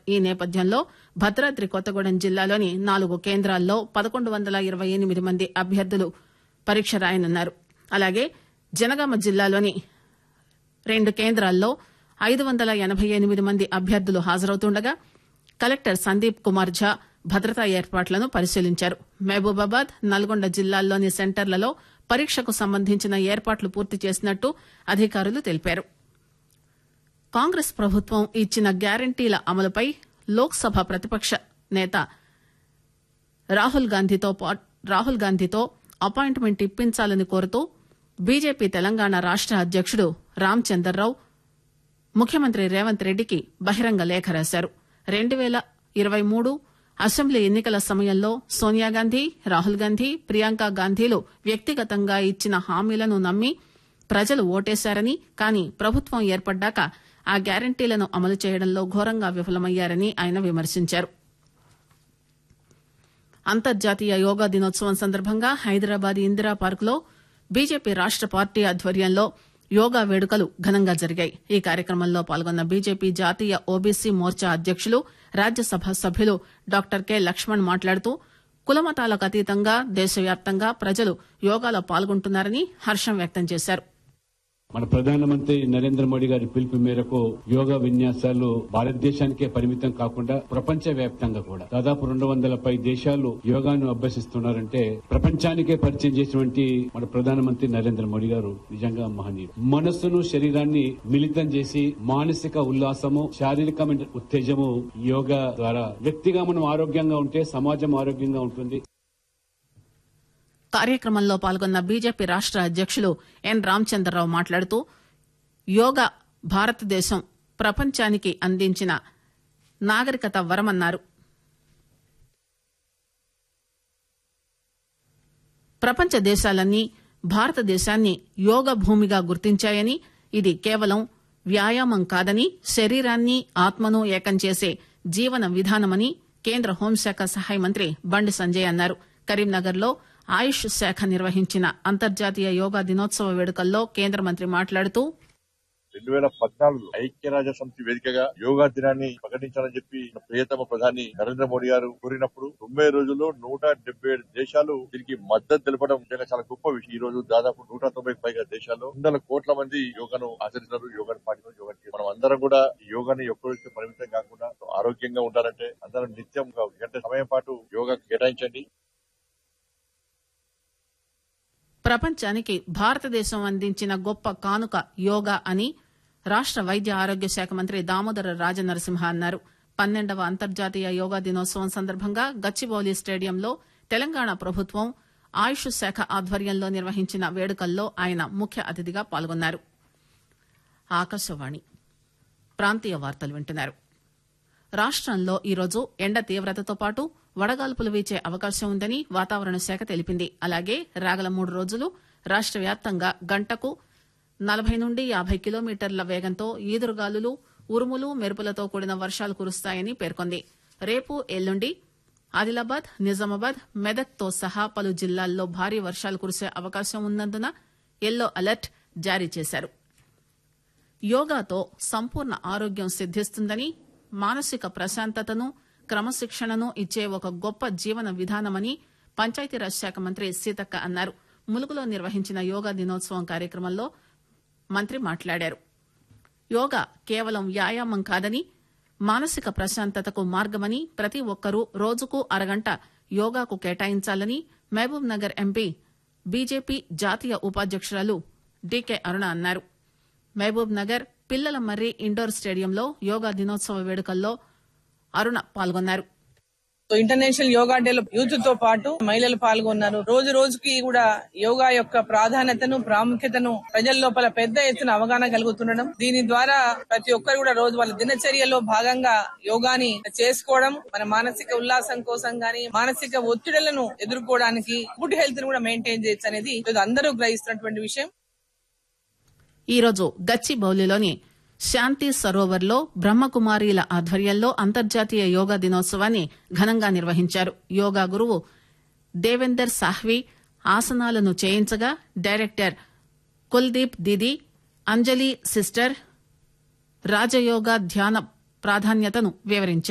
ఈ నేపథ్యంలో భద్రాద్రి కొత్తగూడెం జిల్లాలోని నాలుగు కేంద్రాల్లో పదకొండు వందల ఇరవై ఎనిమిది మంది అభ్యర్థులు పరీక్ష రాయనున్నారు అలాగే జనగామ జిల్లాలోని రెండు కేంద్రాల్లో ఐదు వందల ఎనబై ఎనిమిది మంది అభ్యర్థులు హాజరవుతుండగా కలెక్టర్ సందీప్ కుమార్ ఝా భద్రతా ఏర్పాట్లను పరిశీలించారు మహబూబాబాద్ నల్గొండ జిల్లాల్లోని సెంటర్లలో పరీక్షకు సంబంధించిన ఏర్పాట్లు పూర్తి చేసినట్టు అధికారులు తెలిపారు కాంగ్రెస్ ప్రభుత్వం ఇచ్చిన గ్యారంటీల అమలుపై లోక్సభ ప్రతిపక్ష నేత రాహుల్ గాంధీతో పా- రాహుల్ గాంధీతో అపాయింట్మెంట్ ఇప్పించాలని కోరుతూ బీజేపీ తెలంగాణ రాష్ట అధ్యకుడు రామచందర్రావు ముఖ్యమంత్రి రేవంత్ రెడ్డికి బహిరంగ లేఖ రాశారు రెండు పేల ఇరవై మూడు అసెంబ్లీ ఎన్నికల సమయంలో సోనియాగాంధీ రాహుల్ గాంధీ ప్రియాంక గాంధీలు వ్యక్తిగతంగా ఇచ్చిన హామీలను నమ్మి ప్రజలు ఓటేశారని కానీ ప్రభుత్వం ఏర్పడ్డాక ఆ గ్యారంటీలను అమలు చేయడంలో ఘోరంగా విఫలమయ్యారని ఆయన విమర్శించారు అంతర్జాతీయ యోగా దినోత్సవం సందర్భంగా హైదరాబాద్ ఇందిరా పార్కులో బీజేపీ రాష్ట పార్టీ ఆధ్వర్యంలో యోగా వేడుకలు ఘనంగా జరిగాయి ఈ కార్యక్రమంలో పాల్గొన్న బీజేపీ జాతీయ ఓబీసీ మోర్చా అధ్యకులు రాజ్యసభ సభ్యులు డాక్టర్ కె లక్ష్మణ్ మాట్లాడుతూ కులమతాలకు అతీతంగా దేశవ్యాప్తంగా ప్రజలు యోగాలో పాల్గొంటున్నారని హర్షం వ్యక్తం చేశారు మన ప్రధానమంత్రి నరేంద్ర మోడీ గారి పిలుపు మేరకు యోగా విన్యాసాలు భారతదేశానికే పరిమితం కాకుండా ప్రపంచ వ్యాప్తంగా కూడా దాదాపు రెండు వందల పై దేశాలు యోగాను అభ్యసిస్తున్నారంటే ప్రపంచానికే పరిచయం చేసినటువంటి మన ప్రధానమంత్రి నరేంద్ర మోడీ గారు నిజంగా మహనీయుడు మనస్సును శరీరాన్ని మిళితం చేసి మానసిక ఉల్లాసము శారీరకమైన ఉత్తేజము యోగా ద్వారా వ్యక్తిగా మనం ఆరోగ్యంగా ఉంటే సమాజం ఆరోగ్యంగా ఉంటుంది కార్యక్రమంలో పాల్గొన్న బీజేపీ రాష్ట అధ్యకులు ఎన్ రామచంద్రరావు మాట్లాడుతూ యోగా భారతదేశం ప్రపంచానికి అందించిన నాగరికత వరమన్నారు ప్రపంచ దేశాలన్నీ భారతదేశాన్ని యోగ భూమిగా గుర్తించాయని ఇది కేవలం వ్యాయామం కాదని శరీరాన్ని ఆత్మను ఏకం చేసే జీవన విధానమని కేంద్ర హోంశాఖ సహాయ మంత్రి బండి సంజయ్ అన్నారు కరీంనగర్ లో ఆయుష్ శాఖ నిర్వహించిన అంతర్జాతీయ యోగా దినోత్సవ వేడుకల్లో కేంద్ర మంత్రి మాట్లాడుతూ రెండు వేల పద్నాలుగులో ఐక్యరాజ్య సమితి వేదికగా యోగా దినాన్ని ప్రకటించాలని చెప్పి మన ప్రియతమ ప్రధాని నరేంద్ర మోడీ గారు కోరినప్పుడు తొంభై రోజుల్లో నూట డెబ్బై ఏడు దేశాలు దీనికి మద్దతు తెలపడం నిజంగా చాలా గొప్ప విషయం ఈ రోజు దాదాపు నూట తొంభై పైగా దేశాల్లో వందల కోట్ల మంది యోగాను ఆచరిస్తున్నారు యోగాను పాటిస్తున్నారు యోగా చేస్తున్నారు. మనం అందరం కూడా ఈ యోగాని ఎప్పుడైతే పరిమితం కాకుండా ఆరోగ్యంగా ఉండాలంటే అందరం నిత్యం ఒక గంట సమయం పాటు యోగా కేటాయించండి ప్రపంచానికి భారతదేశం అందించిన గొప్ప కానుక యోగా అని రాష్ట వైద్య ఆరోగ్య శాఖ మంత్రి దామోదర రాజనరసింహ అన్నారు పన్నెండవ అంతర్జాతీయ యోగా దినోత్సవం సందర్భంగా గచ్చిబౌలి స్టేడియంలో తెలంగాణ ప్రభుత్వం ఆయుష్ శాఖ ఆధ్వర్యంలో నిర్వహించిన వేడుకల్లో ఆయన ముఖ్య అతిథిగా పాల్గొన్నారు ఆకాశవాణి ప్రాంతీయ వార్తలు వింటున్నారు రాష్టంలో ఈరోజు ఎండ తీవ్రతతో పాటు వడగాల్పులు వీచే అవకాశం ఉందని వాతావరణ శాఖ తెలిపింది అలాగే రాగల మూడు రోజులు రాష్ట వ్యాప్తంగా గంటకు నలభై నుండి యాభై కిలోమీటర్ల వేగంతో ఈదురుగాలులు ఉరుములు మెరుపులతో కూడిన వర్షాలు కురుస్తాయని పేర్కొంది రేపు ఎల్లుండి ఆదిలాబాద్ నిజామాబాద్ మెదక్తో సహా పలు జిల్లాల్లో భారీ వర్షాలు కురిసే అవకాశం ఉన్నందున ఎల్లో అలర్ట్ జారీ చేశారు యోగాతో సంపూర్ణ ఆరోగ్యం సిద్దిస్తుందని మానసిక ప్రశాంతతను క్రమశిక్షణను ఇచ్చే ఒక గొప్ప జీవన విధానమని పంచాయతీరాజ్ శాఖ మంత్రి సీతక్క అన్నారు ములుగులో నిర్వహించిన యోగా దినోత్సవం కార్యక్రమంలో మంత్రి మాట్లాడారు యోగా కేవలం వ్యాయామం కాదని మానసిక ప్రశాంతతకు మార్గమని ప్రతి ఒక్కరూ రోజుకు అరగంట యోగాకు కేటాయించాలని మహబూబ్ నగర్ ఎంపీ బీజేపీ జాతీయ ఉపాధ్యక్షురాలు డీకే అరుణ అన్నారు మహబూబ్ నగర్ పిల్లల మర్రి ఇండోర్ స్టేడియంలో యోగా దినోత్సవ వేడుకల్లో అరుణ పాల్గొన్నారు సో ఇంటర్నేషనల్ యోగా డేలో యూత్ తో పాటు మహిళలు పాల్గొన్నారు రోజు రోజుకి కూడా యోగా యొక్క ప్రాధాన్యతను ప్రాముఖ్యతను ప్రజల లోపల పెద్ద ఎత్తున అవగాహన కలుగుతుండడం దీని ద్వారా ప్రతి ఒక్కరు కూడా రోజు వాళ్ళ దినచర్యలో భాగంగా యోగాని చేసుకోవడం మన మానసిక ఉల్లాసం కోసం గాని మానసిక ఒత్తిడులను ఎదుర్కోవడానికి గుడ్ హెల్త్ ను కూడా మెయింటైన్ చేయొచ్చు అనేది ఈరోజు అందరూ గ్రహిస్తున్నటువంటి విషయం ఈరోజు గచ్చిబౌలిలోని శాంతి సరోవర్లో బ్రహ్మకుమారీల ఆధ్వర్యంలో అంతర్జాతీయ యోగా దినోత్సవాన్ని ఘనంగా నిర్వహించారు యోగా గురువు దేవేందర్ సాహ్వి ఆసనాలను చేయించగా డైరెక్టర్ కుల్దీప్ దీది అంజలి సిస్టర్ రాజయోగా ధ్యాన ప్రాధాన్యతను వివరించారు